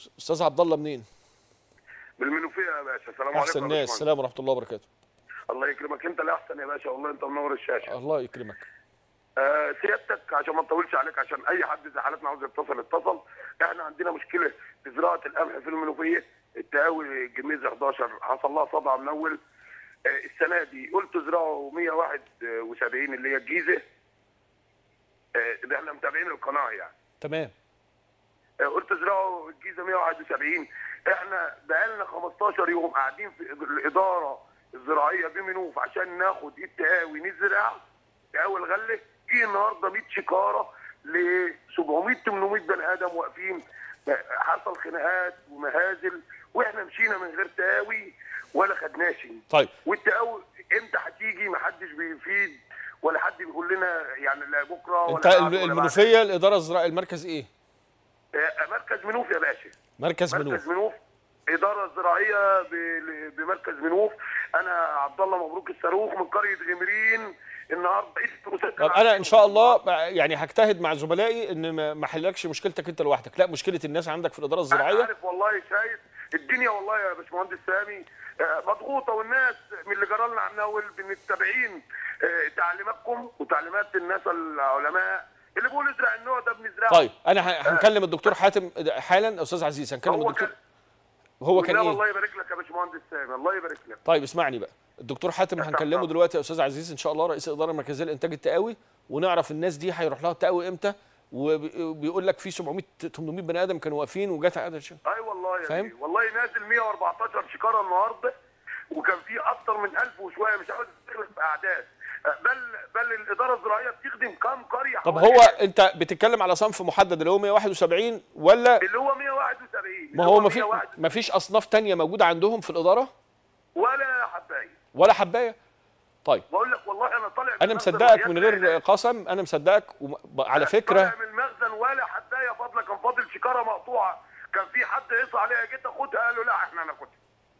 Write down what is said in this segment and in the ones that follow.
استاذ عبد الله منين بالمنوفيه يا باشا السلام عليكم احسن يا ناس باشمهندس. السلام ورحمه الله وبركاته الله يكرمك انت الاحسن يا باشا والله انت منور الشاشه الله يكرمك آه سيادتك عشان ما نطولش عليك عشان اي حد زي حالتنا عاوز يتصل اتصل احنا عندنا مشكله في زراعه القمح في المنوفيه التهاوي جميزه 11 حصل لها صدع من اول آه السنه دي قلت زرعوا 171 اللي هي الجيزه آه ده احنا متابعين القناه يعني تمام آه، قلت زرعوا الجيزه 171 احنا بقالنا 15 يوم قاعدين في الاداره الزراعيه بمنوف عشان ناخد التهاوي نزرع تهاوي الغله في النهارده 100 شكاره ل 700 800 بني ادم واقفين آه، حصل خناقات ومهازل واحنا مشينا من غير تهاوي ولا خدناش طيب والتهاوي امتى هتيجي محدش بيفيد ولا حد بيقول لنا يعني لا بكره ولا انت بعد الم- ولا بعد. المنوفيه الاداره الزراعيه المركز ايه آه، مركز منوف يا باشا مركز مركز منوف منوف اداره زراعيه ب- بمركز منوف انا عبد الله مبروك الصاروخ من قريه غمرين النهارده اسم مسجل طب انا ان شاء الله يعني هجتهد مع زملائي ان ما ما احلكش مشكلتك انت لوحدك لا مشكله الناس عندك في الاداره انا الزراعيه عارف والله شايف الدنيا والله يا باشمهندس سامي آه، مضغوطه والناس من اللي جرى لنا عن اول متابعين آه، تعليماتكم وتعليمات الناس العلماء اللي بيقولوا ازرع النوع ده بنزرعه طيب انا ه- هنكلم الدكتور حاتم حالا استاذ عزيز هنكلم هو الدكتور كان هو كان لا ايه والله يبارك لك يا باشمهندس سامي الله يبارك لك طيب اسمعني بقى الدكتور حاتم تحت هنكلمه أمرك. دلوقتي يا استاذ عزيز ان شاء الله رئيس الاداره المركزيه للانتاج التقاوي ونعرف الناس دي هيروح لها التقاوي امتى وبيقول لك في 700 800 بني ادم كانوا واقفين وجت هذا الشيء اي والله يا فاهم؟ بيه. والله نازل 114 شكاره النهارده وكان في اكتر من 1000 وشويه مش عاوز اتكلم في اعداد بل بل الاداره الزراعيه بتخدم كام قريه طب حواليها؟ هو انت بتتكلم على صنف محدد اللي هو 171 ولا اللي هو 171 ما اللي هو ما في 171 ما فيش اصناف تانية موجوده عندهم في الاداره ولا حبايه ولا حبايه طيب بقول لك والله انا طالع من انا المخزن مصدقك من وياك غير قسم انا مصدقك وم- ب- على فكره طالع من المخزن ولا حبايه فاضله كان فاضل شكاره مقطوعه كان في حد يقص عليها جيت اخدها قالوا لا احنا هناخدها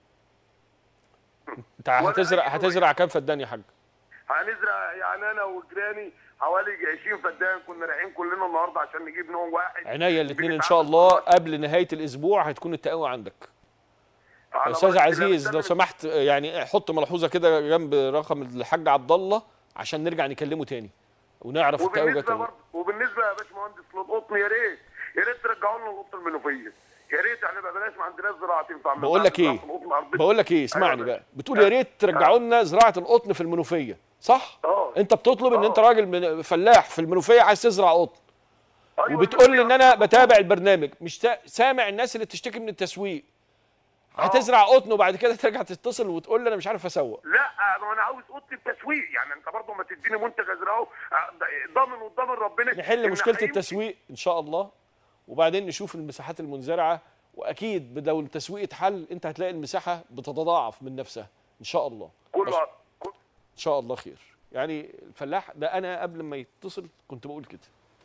انت هتزرع أي نوع هتزرع كام فدان يا حاج هنزرع يعني انا وجيراني حوالي 20 فدان كنا رايحين كلنا النهارده عشان نجيب نوع واحد عينيا الاثنين ان شاء الله قبل نهايه الاسبوع هتكون التقاوي عندك على استاذ بركة الله. عزيز لو بستنى سمحت يعني حط ملحوظه كده جنب رقم الحاج عبد الله عشان نرجع نكلمه تاني ونعرف التقاوي جت وبالنسبه ولا لا. برضه وبالنسبه يا باشمهندس للقطن يا ريت يا ريت ترجعوا لنا القطن المنوفيه يا ريت احنا ما بلاش ما عندناش زراعه تنفع من بقول بعد لك ايه زراعة القطن أرضية. بقول لك ايه اسمعني أيوة. بقى بتقول يا ريت ترجعوا لنا زراعه القطن في المنوفيه صح اه انت بتطلب ان آه. انت راجل من فلاح في المنوفيه عايز تزرع قطن أيوة وبتقول لي ان انا المنوفية. بتابع البرنامج مش تا- سامع الناس اللي بتشتكي من التسويق هتزرع قطن وبعد كده ترجع تتصل وتقول لي انا مش عارف اسوق لا ما انا عاوز قطن التسويق يعني انت برضه ما تديني منتج ازرعه ضامن قدام ربنا نحل إن مشكله هيمشي. التسويق ان شاء الله وبعدين نشوف المساحات المنزرعه واكيد بدو التسويق اتحل انت هتلاقي المساحه بتتضاعف من نفسها ان شاء الله كله كل- ان شاء الله خير يعني الفلاح ده انا قبل ما يتصل كنت بقول كده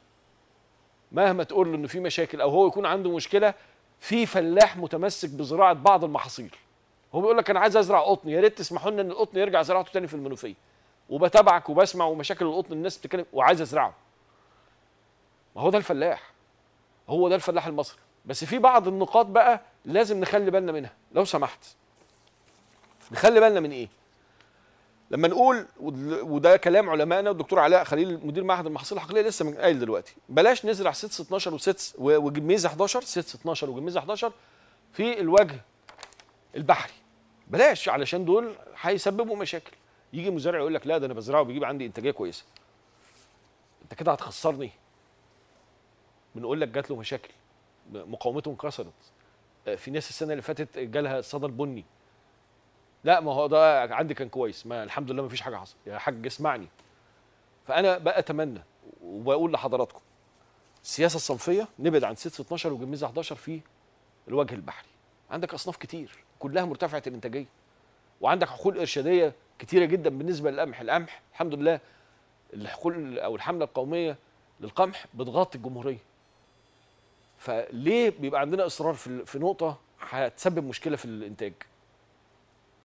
مهما تقول له ان في مشاكل او هو يكون عنده مشكله في فلاح متمسك بزراعه بعض المحاصيل هو بيقول لك انا عايز ازرع قطن يا ريت تسمحوا لنا ان القطن يرجع زراعته تاني في المنوفيه وبتابعك وبسمع ومشاكل القطن الناس بتتكلم وعايز ازرعه ما هو ده الفلاح هو ده الفلاح المصري بس في بعض النقاط بقى لازم نخلي بالنا منها لو سمحت نخلي بالنا من ايه لما نقول ود- وده كلام علمائنا والدكتور علاء خليل مدير معهد المحاصيل الحقليه لسه من قايل دلوقتي بلاش نزرع سيتس 12 وسيتس و- وجميزه 11 سيتس 12 وجميزه 11 في الوجه البحري بلاش علشان دول هيسببوا مشاكل يجي مزارع يقول لك لا ده انا بزرعه وبيجيب عندي انتاجيه كويسه انت كده هتخسرني بنقول لك جات له مشاكل مقاومته انكسرت آه، في ناس السنه اللي فاتت جالها الصدى البني لا ما هو ده عندي كان كويس ما الحمد لله ما فيش حاجه حصلت يا حاج اسمعني فانا بقى اتمنى وبقول لحضراتكم السياسه الصنفيه نبعد عن 6 12 وجميزه 11 في الوجه البحري عندك اصناف كتير كلها مرتفعه الانتاجيه وعندك حقول ارشاديه كتيره جدا بالنسبه للقمح القمح الحمد لله الحقول او الحمله القوميه للقمح بتغطي الجمهوريه فليه بيبقى عندنا اصرار في في نقطه هتسبب مشكله في الانتاج